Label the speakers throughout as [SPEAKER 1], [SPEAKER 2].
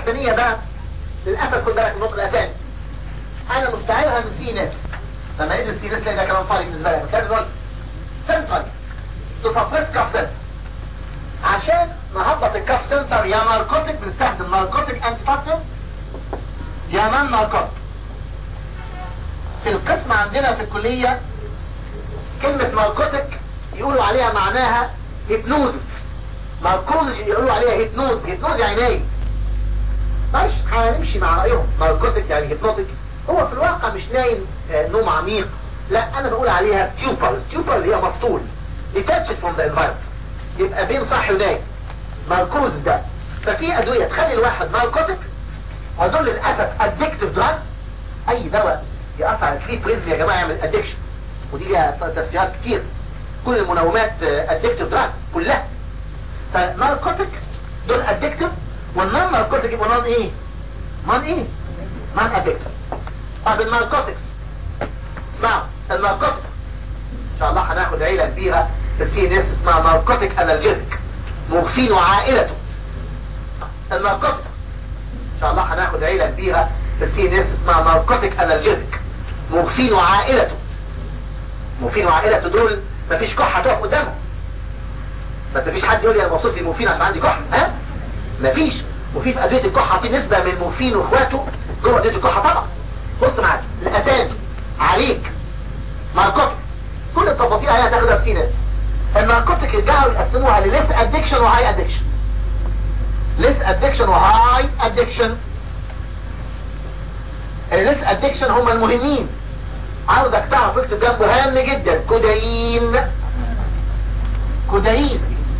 [SPEAKER 1] الثانية بقى للأسف خد بالك النقطة الأساسية أنا مستعيرها من سي ناس لما ندرس سي ناس ده كلام فاضي بالنسبة لك لازم نقول سنترال تسبريس كاف سنتر عشان نهبط الكاف سنتر يا ناركوتيك بنستخدم ناركوتيك انتي فاسم يا مان ناركوتيك في القسم عندنا في الكلية كلمة ناركوتيك يقولوا عليها معناها هيبنوزس ناركوز يقولوا عليها هيبنوز هيبنوز يعني نايم ماشي هنمشي مع رأيهم ناركوتيك يعني هيبنوتيك هو في الواقع مش نايم آه نوم عميق لا انا بقول عليها ستيوبر ستيوبر اللي هي مسطول detached from the environment يبقى بين صاحي ونايم ناركوز ده ففي ادوية تخلي الواحد ناركوتيك ودول للأسف addictive drug اي دواء يأثر على السليب ريزم يا جماعة يعمل addiction ودي ليها تفسيرات كتير كل المنومات addictive drugs كلها فناركوتيك دول addictive والنون ناركوتيك يبقوا نون ايه نون ايه نون addictive طب الناركوتكس اسمعوا الناركوتكس ان شاء الله هناخد عيلة كبيرة في السي ان اس اسمها ناركوتيك انالجيزك مغفين وعائلته الناركوتكس ان شاء الله هناخد عيلة كبيرة في السي ان اس اسمها ناركوتيك انالجيزك مغفين وعائلته مغفين وعائلته دول مفيش كحة تقف قدامهم بس مفيش حد يقول لي انا وصلت للموفين عشان عندي كحة ها مفيش وفي في ادوية الكحة في نسبة من الموفين واخواته جوه ادوية الكحة طبعا بص معايا الاسامي عليك ناركوتيك كل التفاصيل عليها تاخدها في سينات الناركوتيك يرجعوا يقسموها لليس ادكشن وهاي ادكشن ليس ادكشن وهاي ادكشن الليس ادكشن هم المهمين عاوزك تعرف اكتب جنبه هام جدا كودايين كودايين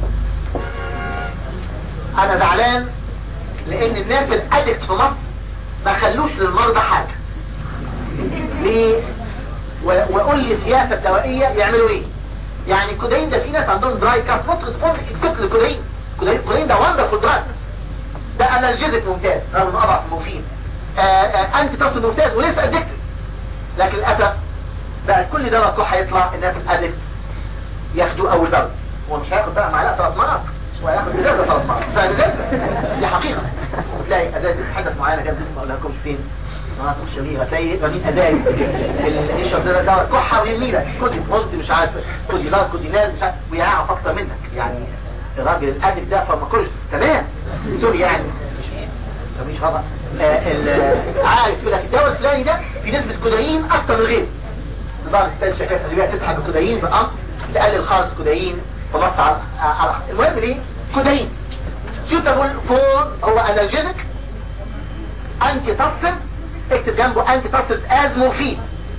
[SPEAKER 1] انا زعلان لان الناس الادكت في مصر ما خلوش للمرضى حاجة ليه وقول لي سياسة دوائية يعملوا ايه يعني الكودايين ده في ناس عندهم دراي كاف نوت ريسبونس اكسبت للكودايين الكودايين ده وندرفول دراج ده انالجيزك ممتاز رغم انه اضعف مفيد انتي تصل ممتاز ولسه ادكت لكن للاسف بقى كل دواء كح هيطلع الناس الادكت ياخدوا اول دواء هو مش هياخد بقى معلقه ثلاث مرات وهياخد ازازه ثلاث مرات فازازه دي حقيقه تلاقي ازاز حدث معينه كانت ما اقولهاش فين ما تخش بيها هتلاقي رمين ازاز اللي يشرب زي الدواء كحه ويرمي لك خدي قلت مش عارف خدي لا خدي لا مش عارف ويعرف اكتر منك يعني الراجل الادب ده فارماكولوجي تمام سوري يعني مش غلط عارف يقول لك الدواء الفلاني ده في نسبه كودايين اكتر من غيره لدرجه تاني شركات ادويه تسحب الكودايين بامر تقلل خالص كودايين فبص على على المهم ليه كودايين suitable for هو انالجيزك انتي تصل اكتب جنبه انتي تصل از مورفين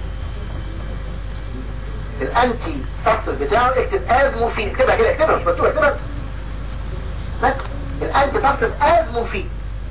[SPEAKER 1] الانتي تصل بتاعه اكتب از مورفين اكتبها كده اكتبها مش مكتوبه اكتبها بس الانتي تصل از مورفين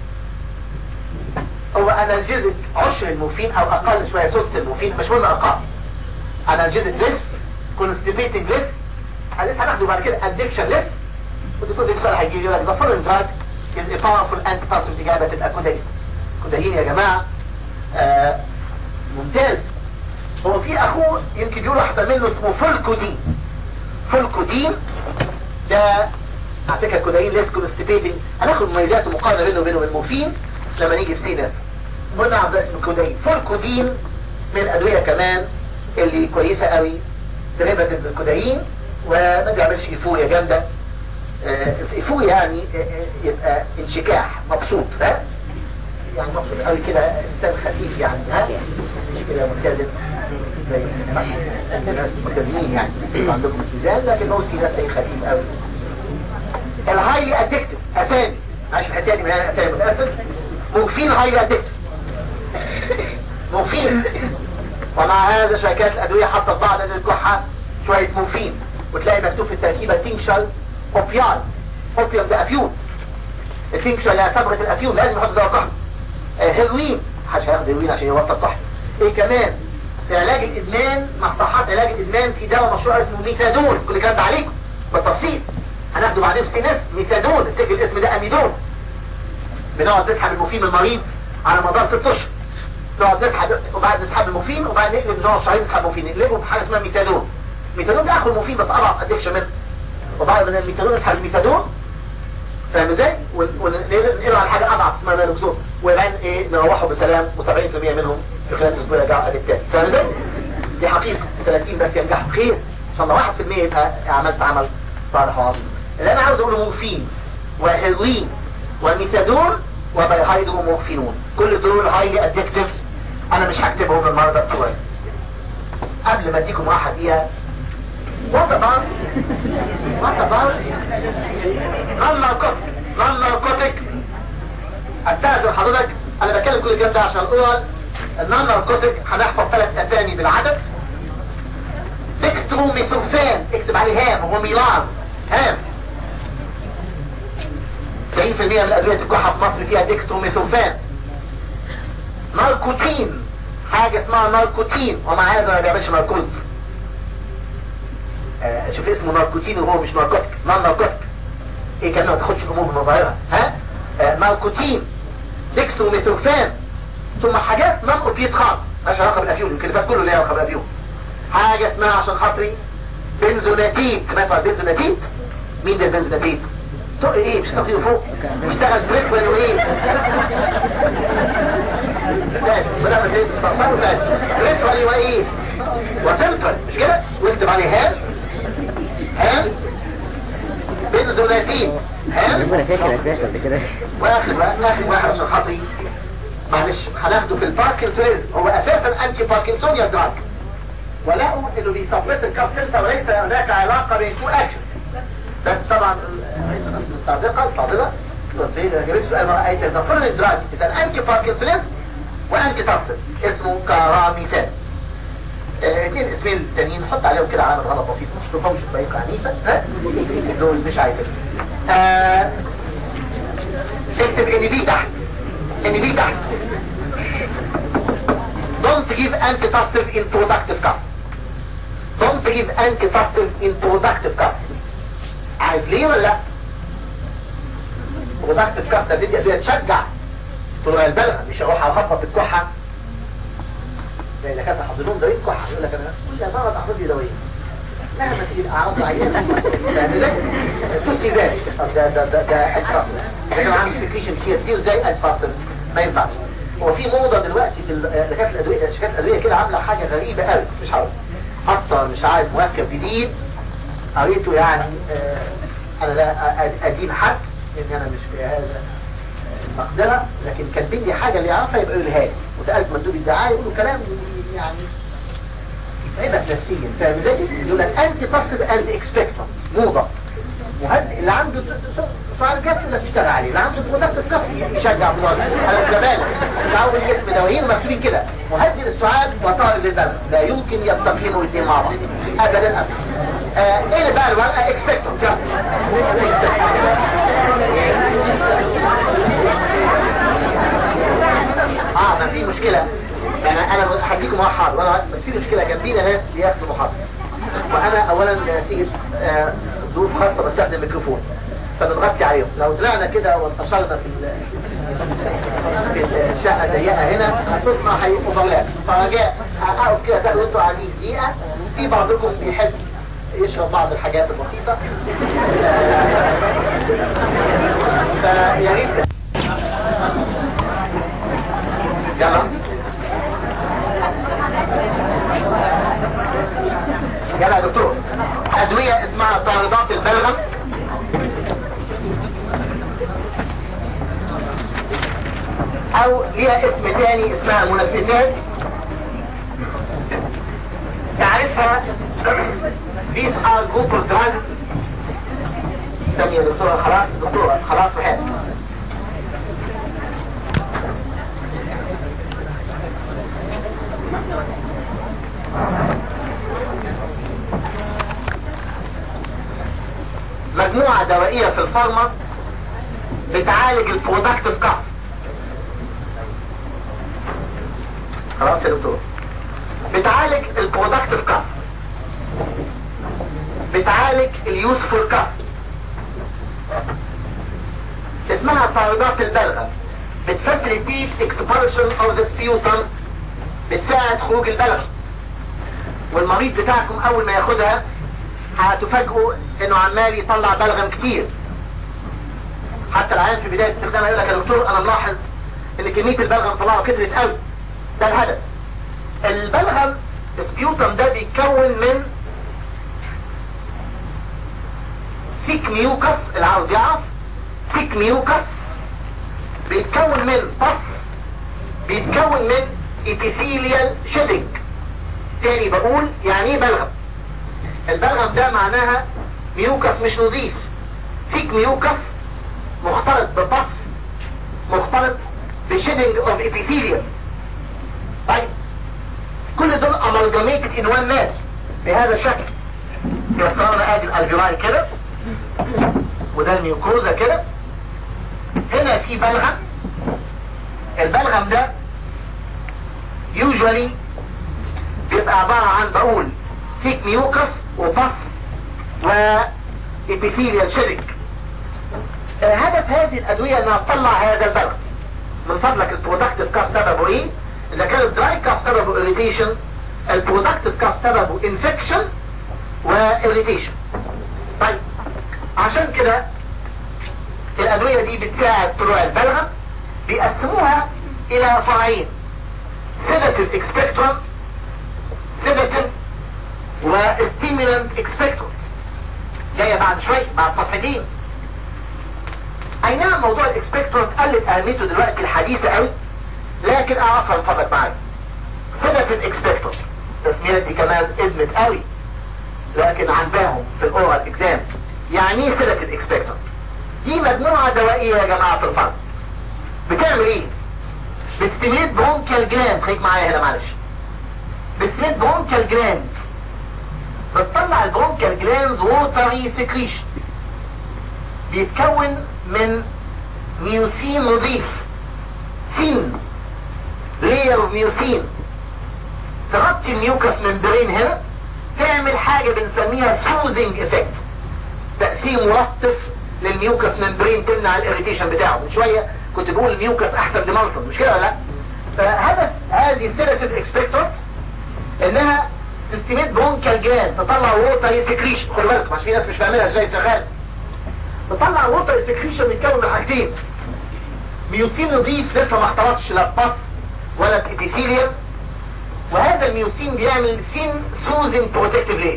[SPEAKER 1] هو انالجيزك عشر المورفين او اقل شويه سدس المورفين مش مهم ارقام انالجيزك ليس كونستيبيتنج ليس لسه هناخده بعد كده ادكشن ليس والدكتور السؤال هيجي يقول لك ده فول دراج از باورفول انتي تصل الاجابه تبقى كودايين كودايين يا جماعه آه ممتاز هو في اخوه يمكن يقولوا احسن منه اسمه فولكودين فولكودين ده على فكره كودايين ليس كونستيبيتنج هناخد مميزات ومقارنه بينه وبين المورفين لما نيجي في سينس قلنا عبد اسم كودايين فولكودين من الادويه كمان اللي كويسه قوي ديريفاتيف الكودايين وما بيعملش ايفوريا جامده آه ايفوريا يعني آه يبقى انشكاح مبسوط ها يعني مبسوط قوي كده انسان خفيف يعني ها مش كده ملتزم زي الناس ملتزمين يعني عندكم التزام لكن هو في ناس خفيف قوي الهايلي ادكتيف اسامي معلش الحته دي من هنا اسامي متاسف مورفين هايلي ادكتيف مورفين ومع هذا شركات الادويه حطت بعض هذه الكحه شويه مورفين وتلاقي مكتوب في التركيبه تينكشال اوبيال اوبيوم ده افيون التينكشال اللي صبغه الافيون لازم يحط دواء كحه هيروين محدش هياخد هيروين عشان يوفر كحه ايه كمان في علاج الادمان مصحات علاج الادمان في دواء مشروع اسمه ميثادون كل الكلام ده عليكم بالتفصيل هناخده بعدين في سينس ميثادون افتكر الاسم ده اميدون بنقعد نسحب المفيد من المريض على مدار ست اشهر نقعد نسحب وبعد نسحب المفين وبعد نقلب نقعد شهرين نسحب المفين نقلبه بحاجه اسمها ميثادون ميثادون ده اخو المفين بس اضعف ادكشن منه وبعد ما الميثادون نسحب الميثادون فاهم ازاي؟ ونقلوا على حاجه اضعف اسمها نالوكسون وبعدين ايه نروحوا بسلام و70% منهم في خلال اسبوع يرجعوا قد التاني فاهم ازاي؟ دي حقيقه 30 بس ينجحوا خير ان شاء الله 1% يبقى عملت عمل صالح وعظيم اللي انا عاوز اقوله مورفين وهيروين وميثادون وبيهايدرومورفينون كل دول هايلي ادكتيف انا مش هكتبهم المرضى بتوعي قبل ما اديكم واحد دقيقه What about What about non-narcotic non-narcotic استاذن حضرتك انا بتكلم كل الكلام ده عشان اقول النون ناركوتيك هنحفظ ثلاث اسامي بالعدد ديكسترو ميثوفان اكتب عليه هام هو ميلان هام 90% من ادويه الكحه في مصر فيها ديكسترو ميثوفان ناركوتين حاجه اسمها ناركوتين ومع هذا ما بيعملش ناركوز آه شوف اسمه ناركوتين وهو مش ناركوتيك نون ناركوتيك ايه كان ما تاخدش الامور بمظاهرها ها آه ناركوتين ديكسترو ميثوفان ثم حاجات نون اوبيت خالص مالهاش علاقه بالافيون يمكن اللي فات كله ليه علاقه بالافيون حاجه اسمها عشان خاطري بنزوناتيد سمعت عن بنزوناتيد مين ده البنزوناتيد طق ايه مش صغير فوق بيشتغل بريك ولا ايه بدأنا في تفصلوا ثاني بريك ولا ايه وسنترال مش كده واكتب عليه هال هال بنزوناتيد هال
[SPEAKER 2] انا فاكر اساسا قبل كده
[SPEAKER 1] واخر بقى اخر واحد عشان خاطري معلش هناخده في الباركنسونيزم هو اساسا انتي باركنسونيا دراج ولقوا انه بيسبرس الكاب سنتر وليس هناك علاقه بين تو اكشن بس طبعا رئيس القسم السابقه الفاضله استاذ جريس سؤال ما رايت تفرد الدراج اذا انتي باركنسونيزم وانتي تفصل اسمه كاراميتان اثنين اسمين التانيين نحط عليهم كده علامه غلط بسيطه مش تفهمش بطريقه عنيفه ها دول مش عايزين آه اكتب ان بي تحت ان بي تحت don't give antitussive in productive cup don't give antitussive in productive cup عارف ليه ولا لا productive cup ده بدي ادويه تشجع طلوع البلغم مش اروح اخبط الكحه زي اللي كانت حافظين دواء كحه يقول لك انا كل مرض احفظ لي دواء مهما تيجي الاعراض عيانه تسي ذلك ده ده ده ده احراف ده كان عامل سكريشن كتير دي ازاي الفاصل ما ينفعش هو في موضه دلوقتي في دكاتره الادويه شركات الادويه كده عامله حاجه غريبه قوي مش عارف حاطه مش عارف مركب جديد قريته يعني آه انا لا ادين حد ان انا مش في هذا المقدره لكن كاتبين لي حاجه اللي يعرفها يبقى يقولها لي وسالت مندوب الدعايه يقولوا كلام يعني عيبة نفسيا فاهم ازاي؟ يقول لك انت تصل انت اكسبكتنت موضه مهدئ اللي عنده سؤال كافي يقول لك اشتغل عليه اللي عنده برودكت كافي يشجع بضاعه انا زمان مش عاوز اسم دوايين مكتوبين كده مهدئ للسؤال وطارد للبلد لا يمكن يستقيموا الاثنين مع بعض ابدا ابدا آه ايه اللي بقى الورقه اكسبكتنت اه ما في مشكله انا انا هديكم محاضر وانا بس في مشكله كان فينا ناس بياخدوا محاضره وانا اولا نتيجه آه ظروف خاصه بستخدم ميكروفون فبنغطي عليهم لو طلعنا كده وانتشرنا في في الشقه ضيقه هنا صوتنا هيبقوا ضلال فرجاء اقف كده تاخدوا انتوا قاعدين دقيقه في بعضكم بيحب يشرب بعض الحاجات البسيطه فيا ريت يلا يلا يا دكتور ادوية اسمها طاردات البلغم او ليها اسم تاني اسمها منفذات تعرفها these are group of drugs استني يا دكتورة خلاص دكتورة خلاص وحيد مجموعة دوائية في الفارما بتعالج البرودكتيف كاف خلاص يا دكتور بتعالج البرودكتيف كاف بتعالج اليوسفول كاف اسمها طاردات البلغم بتفاسيليتيت اكسبرشن اوف ذا سبيوتم بتساعد خروج البلغم والمريض بتاعكم اول ما ياخدها هتفاجئوا انه عمال يطلع بلغم كتير حتى العيان في بداية استخدامها يقول لك يا دكتور انا ملاحظ ان كمية البلغم طلعها كترت قوي ده الهدف البلغم السبيوتم ده بيتكون من ثيك ميوكس اللي عاوز يعرف ثيك ميوكس بيتكون من بص بيتكون من epithelial shedding تاني بقول يعني ايه بلغم البلغم ده معناها ميوكس مش نظيف ثيك ميوكس مختلط ببص مختلط بشيدنج اوف epithelium طيب كل دول amalgamated in one mass بهذا الشكل يصرنا ادي الالفيولاي كده وده الميوكوزا كده هنا في بلغم البلغم ده usually بيبقى عبارة عن بقول ثيك ميوكس وبص و epithelial shedding هدف هذه الادوية انها تطلع هذا البلغم من فضلك البرودكتيف كاف سببه ايه اذا كان الدراي كاف سببه irritation البرودكتيف كاف سببه infection و irritation طيب عشان كده الادوية دي بتساعد طلوع البلغم بيقسموها الى فرعين sedative expectorant sedative و stimulant expectorant جاية بعد شوية بعد صفحتين اي نعم موضوع الاكسبكتورنت قلت اهميته دلوقتي الحديثة قوي لكن اعرفها من فضلك معايا sedative expectorant التسمية دي كمان ادمت قوي لكن عندهم في الاورال اكزام يعني ايه sedative expectorant دي مجموعة دوائية يا جماعة في الفرد بتعمل ايه بتستميت برونكال جلاند خليك معايا هنا معلش بتستميت برونكال جلاند بتطلع البرونكال جلاند ووتري سكريشن بيتكون من ميوسين نظيف ثين لير اوف ميوسين تغطي الميوكس ممبرين هنا تعمل حاجة بنسميها سوزنج افكت تأثير ملطف للميوكس ممبرين تمنع الاريتيشن بتاعه من شوية كنت بقول الميوكس احسن لمنصب مش كده ولا لا فهدف هذه السيرتيف اكسبكتورت انها تستميت برونكال جلاند تطلع ووتر سكريشن خلي بالكم عشان في ناس مش فاهمينها ازاي شغال تطلع ووتر سكريشن بيتكون من حاجتين ميوسين نظيف لسه ما اختلطش لا ببص ولا بإبيثيليوم وهذا الميوسين بيعمل ثين سوزن بروتكتيف ليه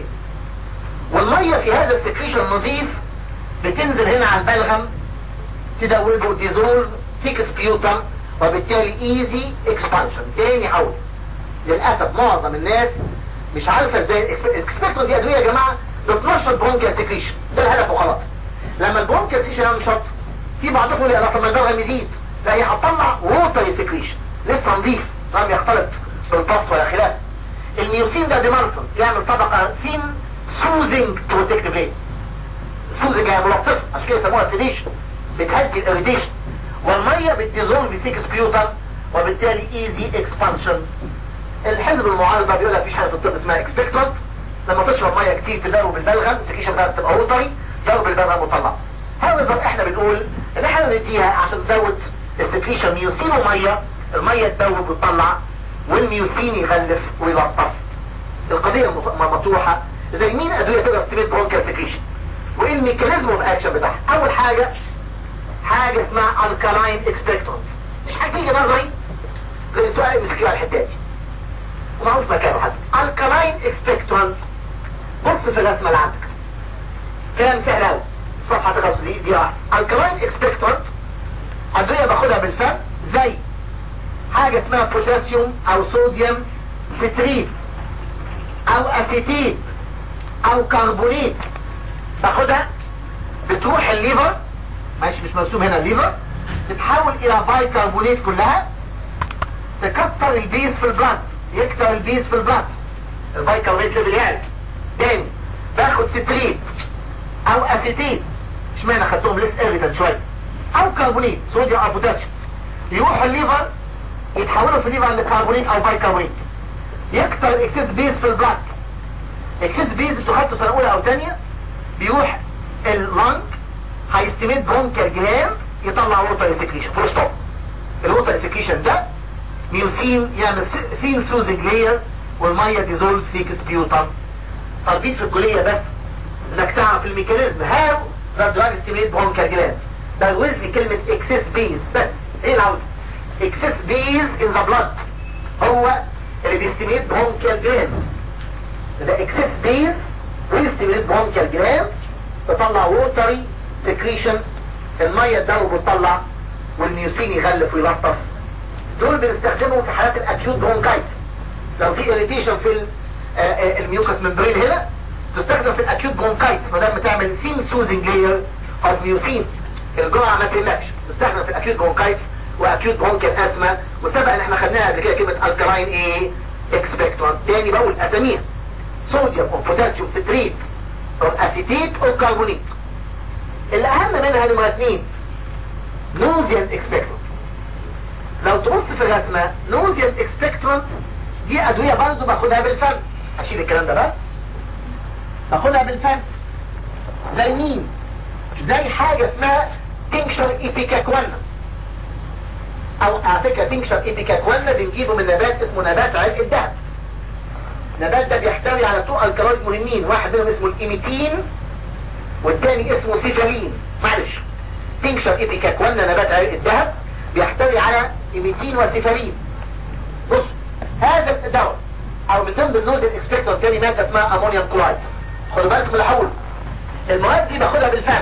[SPEAKER 1] والمية في هذا السكريشن النظيف بتنزل هنا على البلغم تدوبه ديزولف تيك سبيوتم وبالتالي ايزي اكسبانشن تاني حول للاسف معظم الناس مش عارفه ازاي الاكسبكتور دي ادويه يا جماعه بتنشط برونكيال سكريشن ده الهدف وخلاص لما البرونكيال سكريشن ينشط في بعضكم يقول لك لما البلغم يزيد لا هي هتطلع ووتر سكريشن لسه نظيف لم يختلط بالبص ولا خلاف الميوسين ده ديمارفون يعمل طبقه ثين سوزنج بروتكتيف ليه سوزنج يعني ملطفه عشان كده يسموها سيديشن بتهدي الاريتيشن والميه بتديزولف بسيك سبيوتر وبالتالي ايزي اكسبانشن الحزب المعارض بيقول لك مفيش حاجه في الطب اسمها اكسبكتنت لما تشرب ميه كتير تدوب البلغم السكيشن بتاعها بتبقى وتري ضرب البلغم مطلع هذا احنا بنقول ان احنا نديها عشان تزود السكيشن ميوسين وميه الميه تدوب وتطلع والميوسين يغلف ويلطف القضيه مطروحه زي مين ادويه تقدر تستميت برونكال سكيشن وايه الميكانيزم اوف اكشن بتاعها اول حاجه حاجة اسمها الكالاين اكسبكتورنت مش هتيجي نظري غير سؤال مسكيه على الحتة دي ومعروف مكانه حتى الكالاين اكسبكتورنت بص في الرسمة اللي عندك كلام سهل قوي صفحة تخلص دي دي واحدة الكالاين اكسبكتورنت أدوية باخدها بالفم زي حاجة اسمها بوتاسيوم أو صوديوم ستريت أو أسيتيت أو كربونيت باخدها بتروح الليفر ماشي مش مرسوم هنا الليفر تتحول الى بايكربونات كلها تكسر البيز في البلاد يكتر البيز في البلاد البايكربونات ليفل يعلى تاني باخد ستريت او اسيتيت اشمعنى خدتهم ليس اريتال شويه او كربونات صوديوم او بوتاسيوم يروح الليفر يتحولوا في الليفر لكربونات او بايكربونات يكتر الاكسس بيز في البلاد اكسس بيز انتوا خدتوا سنه اولى او ثانيه بيروح اللنج هيستمد برونكال جلاند يطلع ووتر سكريشن فول ستوب الووتر سكريشن ده ميوسين يعمل ثين سوزنج لاير والميه ديزولف فيك سبيوتم تربيط في الكليه بس انك تعرف الميكانيزم هاو ذا دراج ستيميت برونكال جلاند بجوز لي كلمة اكسس بيز بس ايه العاوز اكسس بيز ان ذا بلاد هو اللي بيستميت برونكيال جلاند ده اكسس بيز بيستميت برونكيال جلاند تطلع ووتري سكريشن المية تدوب وتطلع والميوسين يغلف ويلطف دول بنستخدمهم في حالات الاكيوت برونكايتس لو في اريتيشن في الميوكس ممبرين هنا تستخدم في الاكيوت برونكايتس ما دام بتعمل ثين سوزنج لاير اوف ميوسين الجرعه ما تقلقش تستخدم في الاكيوت برونكايتس واكيوت برونكال اسما وسبق ان احنا خدناها قبل كده كلمه الكلاين ايه اكسبكتورانت تاني بقول اساميها صوديوم او بوتاسيوم ستريت او اسيتيت او كربونيت اللي اهم منها نمره اثنين نوزيان اكسبكتورانت لو تبص في الرسمه نوزيان اكسبكتورانت دي ادويه برضه باخدها بالفم اشيل الكلام ده بقى باخدها بالفم زي مين زي حاجه اسمها تنكشر ايبيكاكوانا او على فكره تنكشر ايبيكاكوانا بنجيبه من نبات اسمه نبات عرق الدهب النبات ده بيحتوي على تو الكالويد مهمين واحد منهم اسمه الايميتين والتاني اسمه سيفالين معلش تنكشر ايبيكاكوانا نبات عرق الدهب بيحتوي على ايميتين وسيفالين بص هذا الدواء او من ضمن النود الاكسبكتور تاني ماده اسمها امونيوم كلورايد خدوا بالكم اللي هقوله المواد دي باخدها بالفم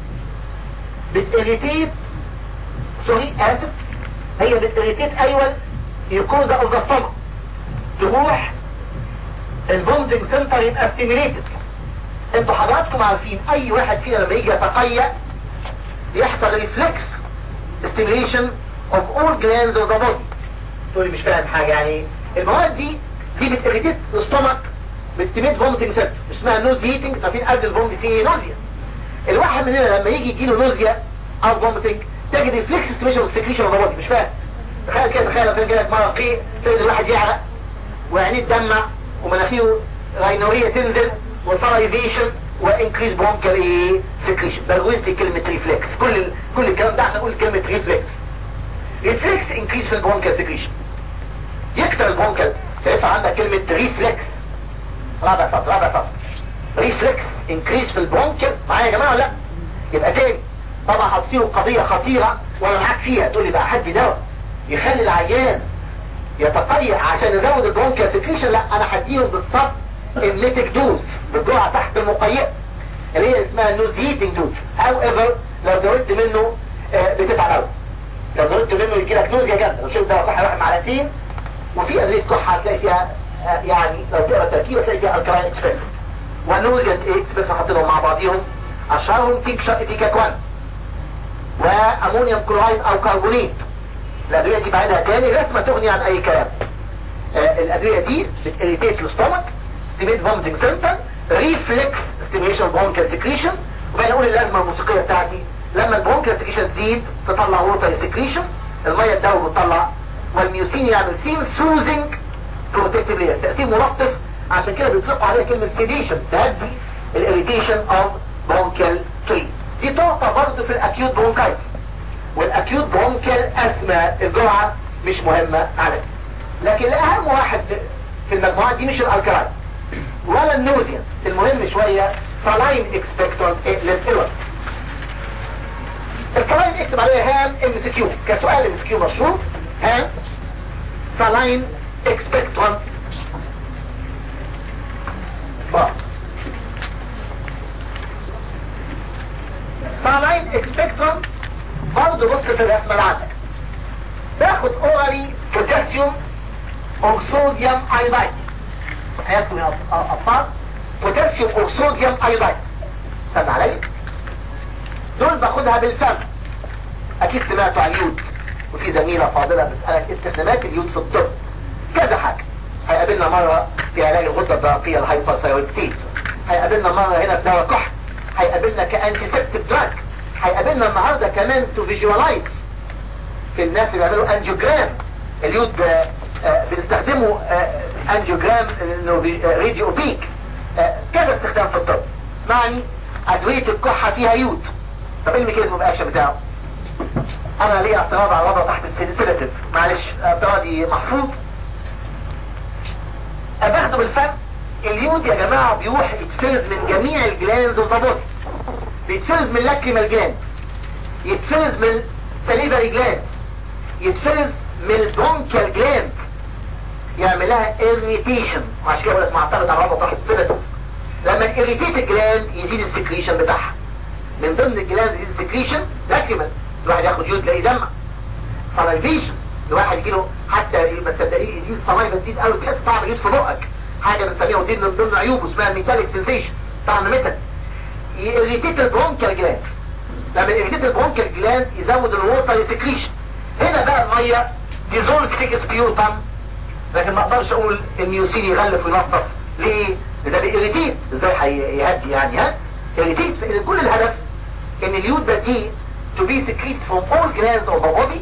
[SPEAKER 1] بتirritate سوري اسف هي بتirritate ايوه يكوزا اوف ذا ستومك تروح البوندنج سنتر يبقى ستيميليتد انتوا حضراتكم عارفين اي واحد فينا لما يجي يتقيأ يحصل ريفلكس ستيميليشن اوف اول جلاندز اوف ذا بودي تقولي مش فاهم حاجه يعني المواد دي دي بتريتيت الستومك بتستيميت فومتنج سيت اسمها نوز هيتنج ففين قبل الفومت فيه نوزيا الواحد مننا لما يجي يجيله نوزيا او فومتنج تجد ريفلكس ستيميشن والسكريشن اوف ذا بودي مش فاهم تخيل كده تخيل لو كان جالك مره في تجد الواحد يعرق وعينيه تدمع ومناخيره غينوريه تنزل وسرايفيشن وانكريز برونكال ايه سكريشن بلغوز لي كلمه ريفلكس كل ال... كل الكلام ده عشان اقول كلمه ريفلكس ريفلكس انكريز في البرونكال سكريشن يكتر البرونكال فيطلع عندك كلمه ريفلكس رابع سطر رابع سطر ريفلكس انكريز في البرونكال معايا يا جماعه ولا لا يبقى تاني طبعا هتصير قضيه خطيره وانا معاك فيها تقول لي بقى حد دواء يخلي العيان يتقيأ عشان يزود البرونكال سكريشن لا انا هديهم بالصبر الميتك دوز بالجرعه تحت المقيئه اللي هي اسمها نوز هيتنج دوز او ايفر لو زودت منه آه بتتعب قوي لو زودت منه يجي لك نوز يا جامد لو شربت دواء كحه واحد معلقتين وفي ادويه كحه هتلاقي فيها آه يعني لو تقرا التركيب هتلاقي فيها الكلاين اكسبرت ونوزيا اكسبرت حاطينهم مع بعضيهم اشهرهم تيكشا اتيكاكوان وامونيوم كلورايد او كربونيت الادويه دي بعدها تاني رسمه تغني عن اي كلام آه الادويه دي بتريتيت الستومك ستيميت فومتنج سنتر ريفلكس ستيميشن برونكال سكريشن وبقى نقول اللازمه الموسيقيه بتاعتي لما البرونكال سكريشن تزيد تطلع ووتر سكريشن الميه تدوب وتطلع والميوسين يعمل ثين سوزنج بروتكتيف لير تاثير ملطف عشان كده بيطلقوا عليها كلمه سيديشن تهدي الاريتيشن اوف برونكال تري دي تعطى برضه في الاكيوت برونكايتس والاكيوت برونكال اسما الجرعه مش مهمه عليك لكن الاهم واحد في المجموعات دي مش الالكلاين ولا النوزيا المهم شوية صلاين اكسبكتورنت للإلوت الصلاين اكتب عليها هام ام سي كيو كسؤال ام سي كيو مشهور هام صلاين اكسبكتورنت صلاين اكسبكتورنت برضه بص في الرسمة اللي عندك باخد اورالي بوتاسيوم اوكسوديوم ايودايد حياتكم يا أطفال بوتاسيوم أو صوديوم أيودايد استنى عليا دول باخدها بالفم أكيد سمعتوا عن اليود وفي زميلة فاضلة بتسألك استخدامات اليود في الطب كذا حاجة هيقابلنا مرة في علاج الغدة الدرقية الهايبرثايرويدستيز هيقابلنا مرة هنا في دواء كحل هيقابلنا كأنتي سيبتيك دراج هيقابلنا النهاردة كمان تو فيجواليز في الناس اللي بيعملوا انجيوجرام اليود آه آه بنستخدمه آه انجيوجرام انه راديو بيك كذا استخدام في الطب اسمعني ادوية الكحة فيها يود طب ايه الميكانيزم باكشن بتاعه انا ليه اعتراض على الوضع تحت السيداتيف معلش اعتراضي محفوظ باخده بالفم اليود يا جماعة بيروح يتفرز من جميع الجلاندز والضبط بيتفرز من لاكريمال جلاند يتفرز من سليفري جلاند يتفرز من البرونكال جلاند يعمل لها irritation وعشان كده اسمها معتمد على الرابط تحت السيلتو لما الاريتيت الجلاند يزيد السكريشن بتاعها من ضمن الجلاند يزيد السكريشن لاكريمال الواحد ياخد يود تلاقيه دمع سلايفيشن الواحد يجي له حتى ما تصدقيه يجي السلايفا تزيد قوي تحس طعم اليود في بقك حاجه بنسميها ودي من ضمن عيوبه اسمها ميتاليك سنسيشن طعم ميتال يريتيت البرونكال جلاند لما يريتيت البرونكال جلاند يزود الووتر سكريشن هنا بقى الميه ديزولف تيك سبيوتم لكن ما اقدرش اقول الميوسين يغلف وينظف ليه؟ ده بيريتيت ازاي هيهدي يعني ها؟ irritate كل الهدف ان اليود ده دي to be secreted from all glands of the body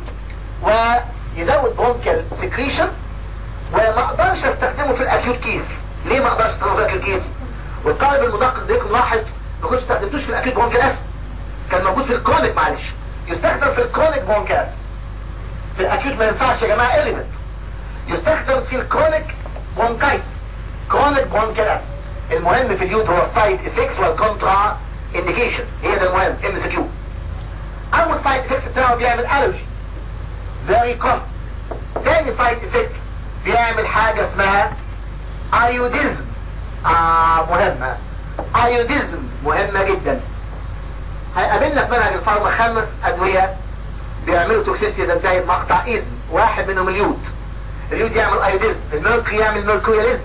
[SPEAKER 1] ويزود bronchial secretion وما اقدرش استخدمه في الاكيوت كيس ليه ما اقدرش استخدمه في الاكيوت كيس والطالب المدقق زيكم لاحظ ما كنتش استخدمتوش في الاكيوت برونكيال اسم كان موجود في الكرونيك معلش يستخدم في الكرونيك برونكيال اسم في الاكيوت ما ينفعش يا جماعه اليمنت يستخدم في الكرونيك برونكايتس كرونيك برونكيال اسم المهم في اليود هو السايد افكتس والكونترا انديكيشن هي ده المهم ام اس كيو اول سايد افكتس بتاعه بيعمل الرجي فيري كومن تاني سايد افكت بيعمل حاجة اسمها ايوديزم آه مهمة ايوديزم مهمة جدا هيقابلنا في منهج الفارما خمس ادوية بيعملوا توكسيستي ده بتاعي مقطع ايزم واحد منهم اليود اليود يعمل ايوديزم الميركوري يعمل ميركورياليزم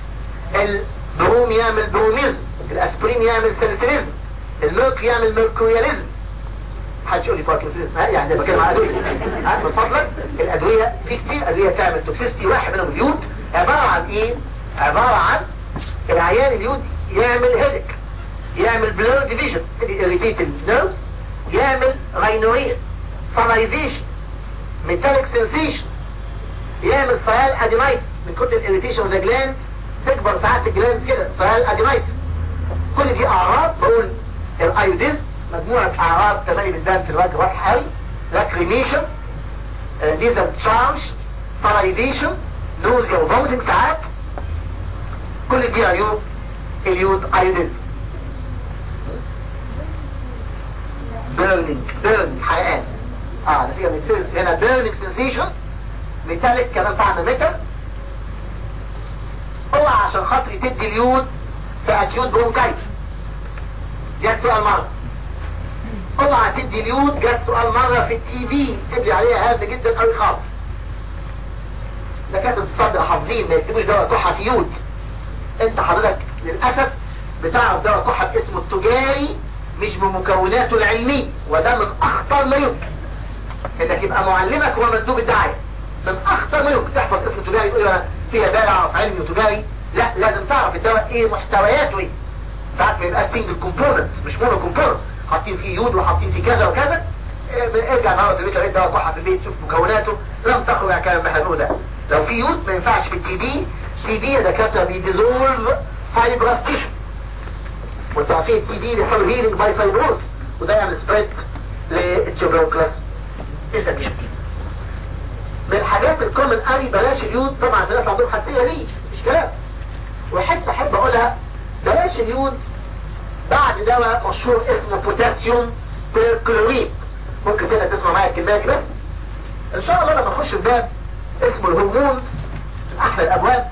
[SPEAKER 1] البروم يعمل بروميزم الاسبرين يعمل ساليسيليزم الميركوري يعمل ميركورياليزم محدش يقول لي باركنسونيزم ها يعني بتكلم عن ادويه ها من فضلك الادويه في كتير ادويه تعمل توكسيستي واحد منهم اليود عباره عن ايه عباره عن العيان اليود يعمل هيدك يعمل بلور ديفيجن irritated نيرفز يعمل راينوريا سلايفيشن ميتاليك سنسيشن يعمل سيال ادينايت من كتر الاريتيشن اوف ذا جلاند تكبر ساعات الجلاند كده سيال ادينايت كل دي اعراض بقول الايوديزم مجموعة اعراض تبين الدم في الوجه واضح قوي لاكريميشن ليزر تشارج سلايفيشن نوزيا وفومتنج ساعات كل دي عيوب اليود ايوديزم بيرنينج بيرنينج حرقان اه ده فيها ميتفيز هنا بيرنينج سنسيشن ميتاليك كمان طعم ميتال اوعى عشان خاطري تدي اليود في اكيوت برونكايتس جت سؤال مرة اوعى تدي اليود جت سؤال مرة في التي في تدي عليها هذا جدا قوي خالص دكاترة الصدر حافظين ما يكتبوش دواء كحة في يود انت حضرتك للأسف بتعرف دواء كحة اسمه التجاري مش بمكوناته العلمية وده من اخطر ما يمكن انك يبقى معلمك هو مندوب الدعاية من اخطر ما يمكن تحفظ اسم تجاري تقول انا فيها بارع في علمي وتجاري لا لازم تعرف الدواء ايه محتوياته ايه ساعات ما يبقى سنجل كومبوننت مش مونو كومبوننت حاطين فيه يود وحاطين فيه كذا وكذا اه ارجع النهارده البيت لقيت دواء كحه في البيت شوف مكوناته لم تخرج عن كلام اللي ده لو في يود ما ينفعش في التي بي تي بي دكاتره بيديزولف فايبرس تيشو وانتوا عارفين التي بي بيحصل هيلينج باي فايبروز وده يعمل سبريد للتشوبروكلاس انفكشن من الحاجات الكومن قوي بلاش اليود طبعا في ناس عندهم حساسيه ليه مش كلام وحته احب اقولها بلاش اليود بعد دواء مشهور اسمه بوتاسيوم بيركلوريد ممكن سنة تسمع معايا الكلمات دي بس ان شاء الله لما نخش في باب اسمه الهرمون من احلى الابواب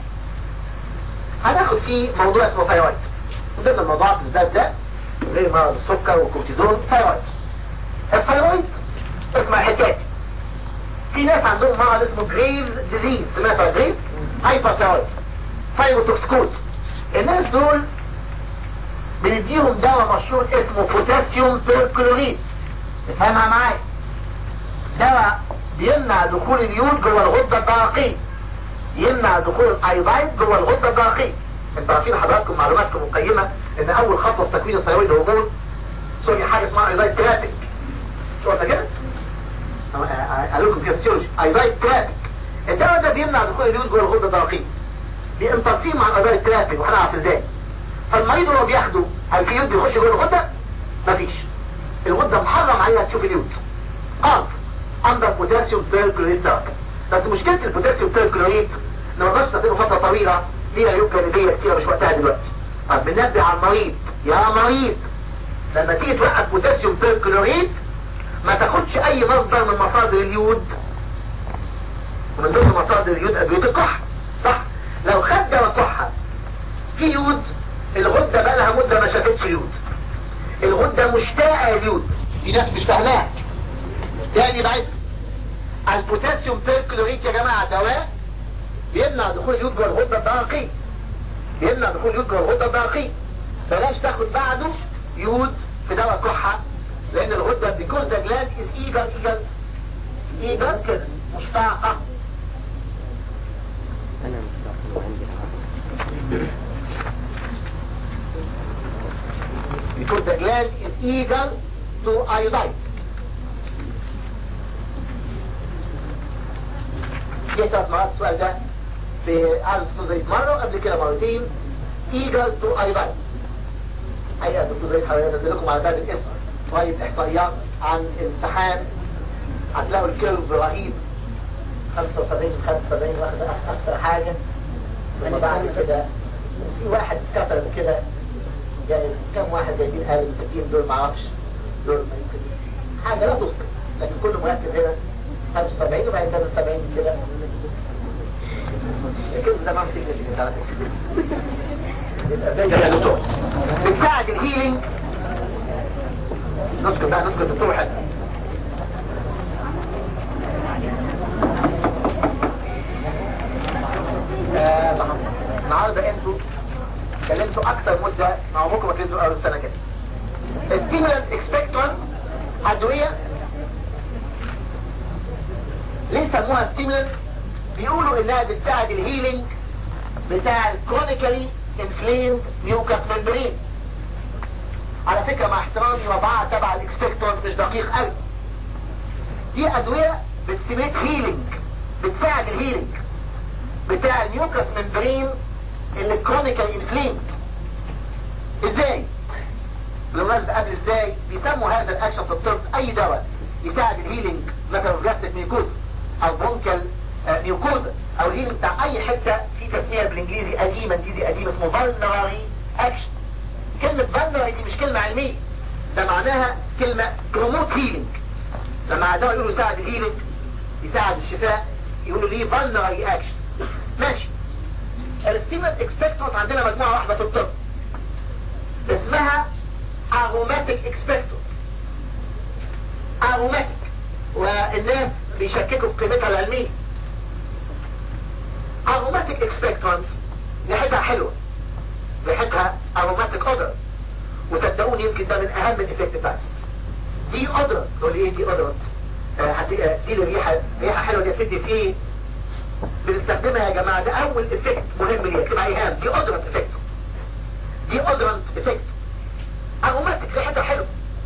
[SPEAKER 1] هناخد فيه موضوع اسمه ثايرويد من ضمن الموضوعات بالذات ده غير مرض السكر والكورتيزون ثايرويد الثايرويد اسمع حكايتي في ناس عندهم مرض اسمه جريفز ديزيز سمعت عن جريفز هايبر ثايرويد ثايروتوكسكوز الناس دول بنديهم دواء مشهور اسمه بوتاسيوم بيركلوريد افهمها معايا دواء بيمنع دخول اليود جوه الغدة الدرقية يمنع دخول الايودايد جوه الغدة الدرقية انتوا عارفين حضراتكم معلوماتكم مقيمة ان اول خطوة في تكوين الثيرويد هرمون سوري حاجة اسمها ايودايد ترافيك شو قلنا كده؟ قالوا لكم فيسيولوجي ايودايد ترافيك الدواء ده بيمنع دخول اليود جوه الغدة الدرقية بانترفيه مع الايودايد ترافيك وهنعرف ازاي فالمريض وهو بياخده هل في يود بيخش جوه الغده؟ مفيش الغده محرم عليها تشوف اليود اه اندر بوتاسيوم بيركلوريد ثيرابي بس مشكله البوتاسيوم بيركلوريد ان ما نقدرش نستخدمه فتره طويله ليها عيوب جانبيه كتيره مش وقتها دلوقتي طب بننبه على المريض يا مريض لما تيجي توقف بوتاسيوم بيركلوريد ما تاخدش اي مصدر من مصادر اليود ومن ضمن مصادر اليود ادويه الكحه صح لو خد دواء كحه في يود الغده بقى لها مده ما شافتش اليود الغده مشتاقه لليود في ناس مش فاهماها تاني بعد البوتاسيوم بيركلوريت يا جماعه دواء يمنع دخول اليود جوه الغده الدرقيه يمنع دخول اليود جوه الغده الدرقيه بلاش تاخد بعده يود في دواء كحه لان الغده because the gland is eager eager eager كده مشتاقه
[SPEAKER 2] انا مش عندي حاجة.
[SPEAKER 1] because the gland is eager to iodize. جه ثلاث مرات السؤال ده في عالم دكتور زيد مرة وقبل كده مرتين eager to iodize. حقيقة دكتور زيد حضرتك أنزل لكم على باب الاسم شوية إحصائيات عن امتحان هتلاقوا الكيرف رهيب 75 75 واخدة أكثر حاجة ثم بعد كده في واحد اتكتب كده يعني كم واحد جايبين قال 60 دول معرفش دول ما يمكن حاجة لا تذكر لكن كل مركز هنا 75 وبعدين كده 70 كده كده ده ما مسكنا على فكرة يبقى زي يا دكتور بتساعد الهيلينج نسكت بقى نسكت دكتور حد آه، النهارده انتوا اتكلمتوا اكتر مدة مع بكره كنتوا اول السنة كده stimulant expectorant ادوية ليه سموها stimulant بيقولوا انها بتساعد الهيلينج بتاع الكرونيكالي انفليمد ميوكاس ممبرين على فكرة مع احترامي وضعها تبع الاكسبكتورنت مش دقيق قوي دي ادوية بتستيميت هيلينج بتساعد الهيلينج بتاع الميوكاس ممبرين اللي كرونيكال انفليم ازاي بالمناسبة قبل ازاي بيسموا هذا الاكشن في الطب اي دواء يساعد الهيلينج مثلا جاستك ميوكوز او بونكال ميوكوزا او الهيلينج بتاع اي حتة في تسمية بالانجليزي قديمة انجليزي قديم اسمه فالنراري اكشن كلمة فالنراري دي مش كلمة علمية ده معناها كلمة بروموت هيلينج لما دواء يقولوا يساعد الهيلينج يساعد الشفاء يقولوا ليه فالنراري اكشن ماشي الستيمنت اكسبكتورت عندنا مجموعة واحدة في الطب اسمها اروماتيك اكسبكتورت اروماتيك والناس بيشككوا في قيمتها العلمية اروماتيك اكسبكتورت ريحتها حلوة ريحتها اروماتيك اودر وصدقوني يمكن ده من اهم الايفكت بتاعتي دي اودر تقول لي ايه دي اودر آه هتلاقي دي الريحة ريحة حلوة دي بتدي في ايه بنستخدمها يا جماعة ده اول افكت مهم ليها اكتب عليها دي اودرنت افكت دي اودرنت افكت اروماتيك ريحتها حلو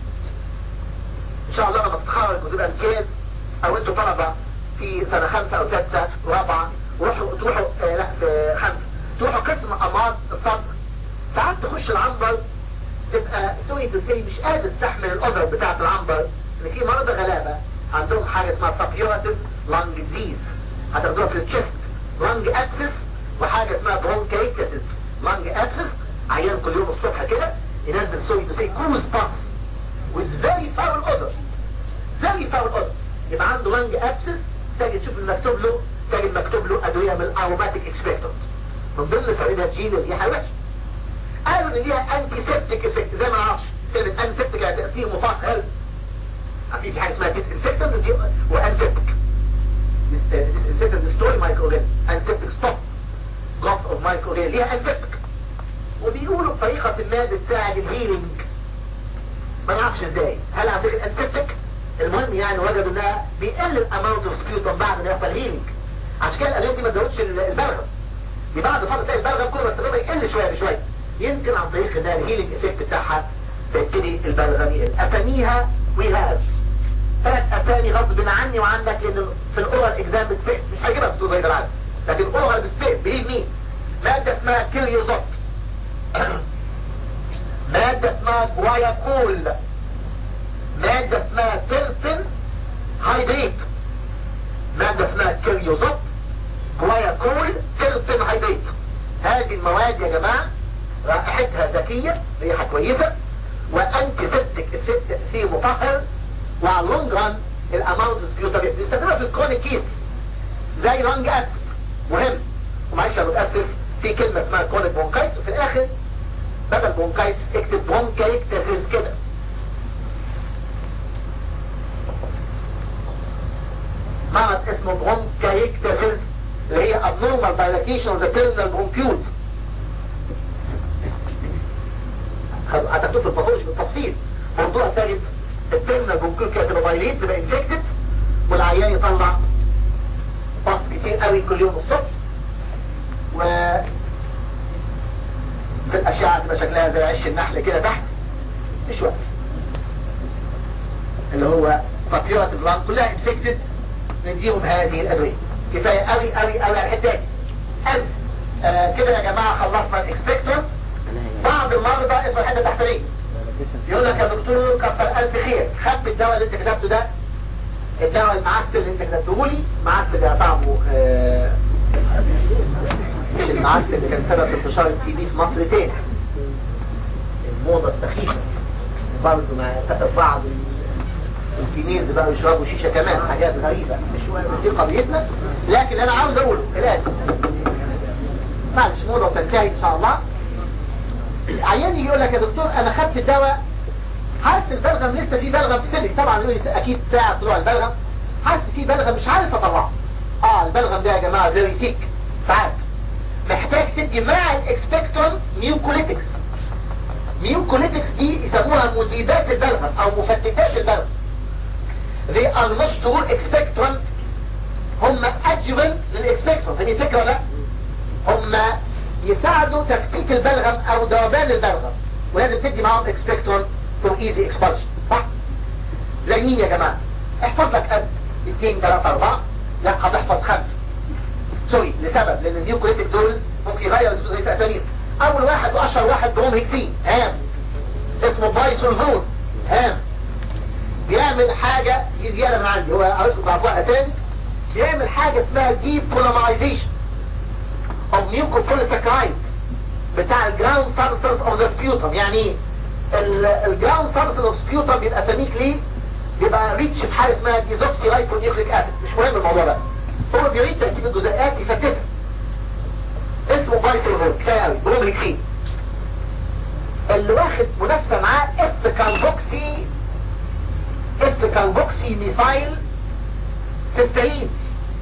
[SPEAKER 1] ان شاء الله لما تتخرج وتبقى امتياز او انتوا طلبة في سنة خمسة او ستة ورابعة وروحوا تروحوا آه لا في خمسة تروحوا قسم امراض الصدر ساعات تخش العنبر تبقى سوري تسيري مش قادر تستحمل الاودر بتاعت العنبر ان في مرضى غلابة عندهم حاجة اسمها سابيوراتيف لانج ديزيز هتاخدوها في التشست لانج ابسس وحاجة اسمها برونكايتس لانج ابسس عيان كل يوم الصبح كده ينزل سوري تو سي كروز باس with very foul odor very foul odor يبقى عنده لانج ابسس تجي تشوف المكتوب له تجي مكتوب له ادوية من الاروماتيك اكسبكتورز من ضمن فائدة جين الريحة وحش قالوا ان ليها انتي سيبتيك افكت زي ما اعرفش كلمة انتي سيبتيك يعني تأثير مفاعل في في حاجة اسمها ديس انفكتنت وانسيبتيك disinfectant destroy microorganisms antiseptic stop loss of microorganisms ليها antiseptic وبيقولوا بطريقة ما بتساعد الهيلينج ما نعرفش ازاي هل على فكرة antiseptic المهم يعني وجدوا انها بيقلل الاماونت اوف سبيوتم بعد ما يحصل هيلينج عشان كده الادويه دي ما تزودش البلغم دي بعد فتره تلاقي البلغم كل ما استخدامها يقل شويه بشويه يمكن عن طريق ان الهيلينج افكت بتاعها تبتدي البلغم يقل اساميها وي هاز ثلاث اسامي غصب عني وعنك لان في الاورال اكزام بتفهم مش هجيبها في زي العادة لكن الاورال بتفهم بليف مين مادة اسمها كيريوزوت مادة اسمها جواياكول مادة اسمها تلفن هايدريت مادة اسمها كيريوزوت جواياكول تلفن هايدريت هذه المواد يا جماعة رائحتها ذكية ريحة كويسة وانتي سيبتك تأثير مطهر وعلى اللونج ران الاماونت سبيوتر بيستخدمها في الكرونيك كيس زي لونج اسيد مهم ومعلش انا متاسف في كلمه اسمها كرونيك برونكايتس وفي الاخر بدل برونكايتس اكتب برونكايتس كده مرض اسمه برونكايكتيفيز اللي هي abnormal dilatation of the terminal bronchioles هتكتب في الباثولوجي بالتفصيل موضوع ثالث الترمينال برونكيول كده تبقى دايليت تبقى انفكتد والعيان يطلع باص كتير قوي كل يوم الصبح و في الاشعه تبقى شكلها زي عش النحل كده تحت مش وقت اللي هو صفيرة البلان كلها انفكتد نديهم هذه الادويه كفايه قوي قوي قوي على الحته دي قوي آه كده يا جماعه خلصنا الاكسبكتور بعض المرضى اسمه الحته التحتانيه يقول لك يا دكتور كفر الف خير خدت الدواء اللي انت كتبته ده الدواء المعسل اللي انت كتبته لي معسل ده طعمه آه المعسل اللي كان سبب انتشار التي بي في مصر تاني الموضة السخيفة برضه مع بعض الكنيز بقى يشربوا شيشة كمان حاجات غريبة مش دي قضيتنا لكن انا عاوز اقوله الاتي معلش موضة وتنتهي ان شاء الله عيان يجي يقول لك يا دكتور انا خدت الدواء حاسس البلغم لسه في بلغم في سنك طبعا يقول لي اكيد ساعة طلوع البلغم حاسس في بلغم مش عارف اطلعه اه البلغم ده يا جماعة فيري تيك ساعات محتاج تدي مع الاكسبكتون ميوكوليتكس ميوكوليتكس دي يسموها مذيبات البلغم او مفتتات البلغم they are not true expectorant هم adjuvant للاكسبكتون هذه فكرة لا هم يساعدوا تفتيت البلغم او ذوبان البلغم ولازم تدي معاهم اكسبكتون فور ايزي اكسبالشن صح زي مين يا جماعه احفظ لك قد 2 3 4 لا هتحفظ خمس سوري لسبب لان النيوكليتيك دول ممكن يغير الجزء في اساليب اول واحد واشهر واحد بروم هيكسين هام اسمه بايسولفون هام بيعمل حاجة دي زيادة من عندي هو عاوزكم تعرفوها اسامي بيعمل حاجة اسمها دي بولامايزيشن of mucopolysaccharides بتاع الجراوند سبستانس اوف ذا سبيوتم يعني ايه الجراوند سبستانس اوف سبيوتم بيبقى سميك ليه بيبقى ريتش في حاجه اسمها ديزوكسي رايبونيوكليك اسيد مش مهم الموضوع ده هو بيريد تركيب الجزيئات يفتتها اسمه بايسولفول كفايه قوي برومليكسين اللي واخد منافسه معاه اس كالبوكسي اس كالبوكسي ميثايل سيستين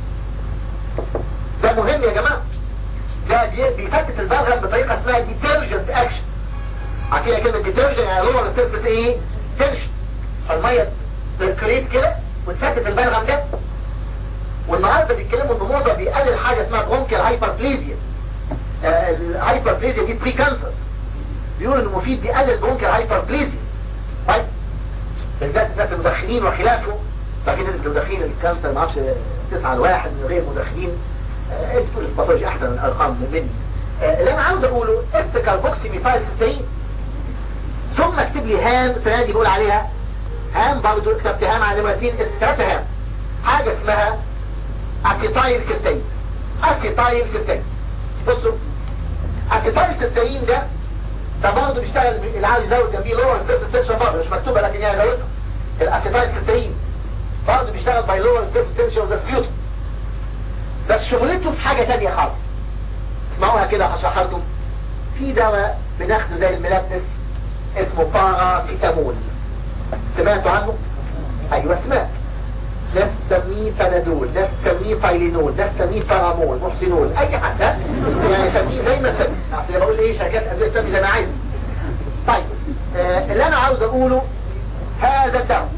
[SPEAKER 1] ده مهم يا جماعه ده بيفتت البلغم بطريقه اسمها ديترجنت اكشن عارفين كلمه ديترجنت يعني لور السيرفس ايه تنشن فالميه تركريت كده وتفتت البلغم ده والنهارده بيتكلموا ان الموضه بيقلل حاجه اسمها برونكيال هايبربليزيا آه الهايبربليزيا دي بري كانسر بيقولوا انه مفيد بيقلل البرونكيال هايبربليزيا طيب بالذات الناس المدخنين وخلافه ففي ناس المدخنين الكانسر ما اعرفش 9 لواحد من غير مدخنين انت تقول الباثولوجي احسن من الارقام مني آه اللي انا عاوز اقوله اس كاربوكسي ميثايل سيستين ثم اكتب لي هام السنه دي بقول عليها هام برضه كتبت هام على نمره 2 اس 3 هام حاجه اسمها اسيتايل سيستين اسيتايل سيستين بصوا اسيتايل سيستين ده ده برضه بيشتغل اللي عاوز يزود جنبيه لور سيرفس تنشن برضه مش مكتوبه لكن هي زودها الاسيتايل سيستين برضه بيشتغل باي لور سيرفس تنشن اوف ذا سبيوتم بس شغلته في حاجة تانية خالص اسمعوها كده هشرحها لكم في دواء بناخده زي الملبس اسمه باراسيتامول سمعتوا عنه؟ ايوه سمعت ناس تسميه فنادول ناس تسميه فايلينول ناس تسميه بارامول محسنول اي حد يعني سميه زي ما سمي اصل بقول ايه شركات ادويه تسمي زي ما عايز طيب آه اللي انا عاوز اقوله هذا الدواء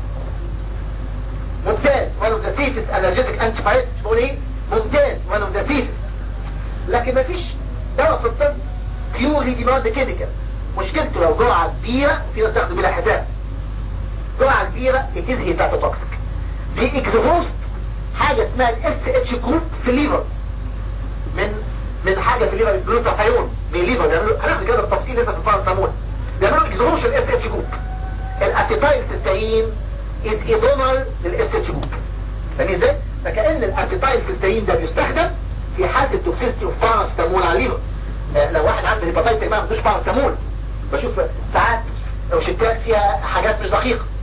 [SPEAKER 1] ممتاز one of the safest allergic antibiotics بقول ايه ممتاز one of the safest لكن مفيش دواء في الطب بيوري دي مواد كيميكال مشكلته لو جرعة كبيرة في ناس تاخده بلا حساب جرعة كبيرة بتزهي توكسيك دي اكزوست حاجة اسمها الاس اتش جروب في الليفر من من حاجة في الليفر جلوتاثيون من الليفر بيعملوا هناخد كده بالتفصيل لسه في الباراسيتامول بيعملوا اكزوست الاس اتش جروب الاسيتايل سيستين از ايدونر للاس اتش جروب فاهمين ازاي؟ فكأن الاسيتايل سيستين ده بيستخدم في حالة التوكسيستي اوف باراسيتامول على الليفر آه لو واحد عنده هيباتايتس يا جماعه ما بدوش باراسيتامول بشوف ساعات روشتات فيها حاجات مش دقيقة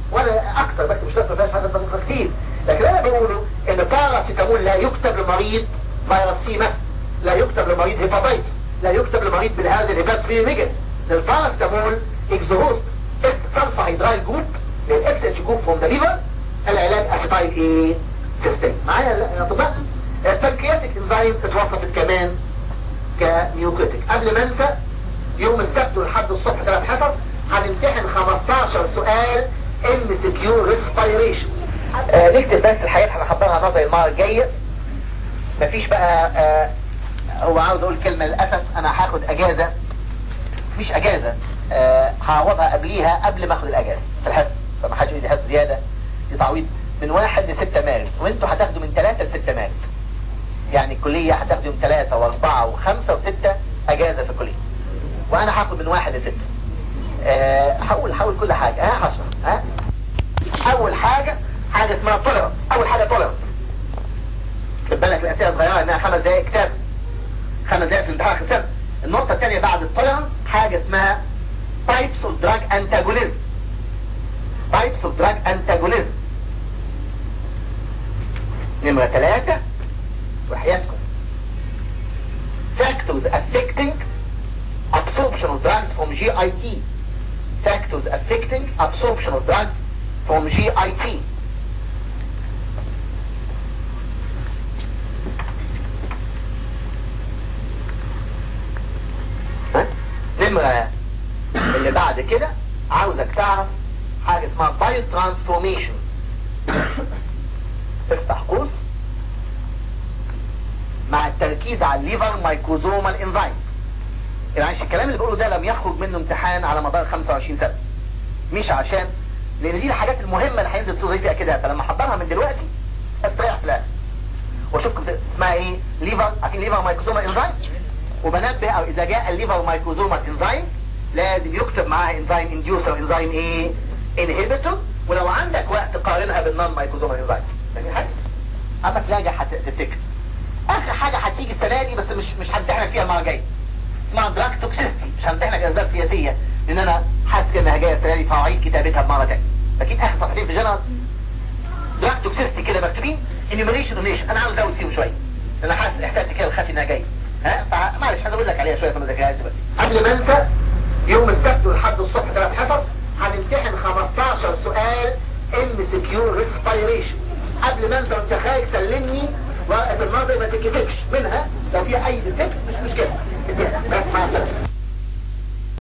[SPEAKER 1] وانا اكتر بس مش لازم فيهاش هذا الدقيقه كتير لكن انا بقوله ان باراسيتامول لا يكتب لمريض فيروس سي مثلا لا يكتب لمريض هيباتايتس لا يكتب لمريض بالهذا الهيبات فري نيجن الباراسيتامول اكزوهوست اس سلفا هيدرايل جروب للاكس اتش جروب فروم ذا ليفر العلاج اسيتايل ايه سيستم معايا يا اطباء البنكرياتيك انزيم اتوصفت كمان كنيوكليتيك قبل ما انسى يوم السبت والحد الصبح ثلاث حصص هنمتحن 15 سؤال ام سي كيو ريسبيريشن نكتب بس الحاجات هنحضرها نظري المره الجايه مفيش بقى آه هو عاوز اقول كلمه للاسف انا هاخد اجازه مش اجازه آه هعوضها قبليها قبل ما اخد الاجازه في الحصه فما حدش يدي حصه زياده دي تعويض من واحد ل 6 مارس وانتوا هتاخدوا من 3 ل 6 مارس يعني الكليه هتاخدوا يوم 3 و4 و5 و6 اجازه في الكليه وانا هاخد من واحد ل 6 أه هقول هقول كل حاجه ها هشرح ها اول حاجه حاجه اسمها توليرانس اول حاجه توليرانس خد بالك الاسئله صغيره انها خمس دقائق كتاب خمس دقائق في الامتحان خسرت النقطه الثانيه بعد التوليرانس حاجه اسمها types of drug antagonism types of drug antagonism نمرة ثلاثة وحياتكم factors affecting absorption of drugs from GIT factors affecting absorption of drugs from GIT ها؟ نمرة اللي بعد كده عاوزك تعرف حاجة اسمها بايو ترانسفورميشن افتح قوس مع التركيز على الليفر مايكوزومال انزيم يعني الكلام اللي بقوله ده لم يخرج منه امتحان على مدار 25 سنة مش عشان لان دي الحاجات المهمة اللي هينزل صوري فيها كده فلما احضرها من دلوقتي استريح في الاخر واشوفكم اسمها ايه ليفر عارفين ليفر مايكوزومال انزيم وبنبه او اذا جاء الليفر مايكوزومال انزيم لازم يكتب معاها انزيم انديوسر انزيم ايه انهبيتور ولو عندك وقت قارنها بالنون مايكوزومال انزيم فاهمين حاجه اما تلاقي هتفتكر اخر حاجه هتيجي السنه دي بس مش مش همتحنك فيها المره الجايه اسمها دراج توكسيستي مش همتحنك اسباب سياسيه لان انا حاسس انها جايه السنه دي فهعيد كتابتها بمره ثانيه لكن اخر صفحتين في جنرال دراج توكسيستي كده مكتوبين انيميشن ونيشن انا عاوز ازود فيهم شويه انا حاسس الاحساس كده الخفي انها جايه ها فمعلش هزود لك عليها شويه فما ذاكرهاش دلوقتي قبل ما انسى يوم السبت والحد الصبح ثلاث حصص هنمتحن 15 سؤال ام سي كيو ريسبيريشن قبل ما انت وانت خارج سلمني ورقه النظر ما تتكسفش منها لو فيها اي ديفكت مش مشكله اديها بس مع السلامه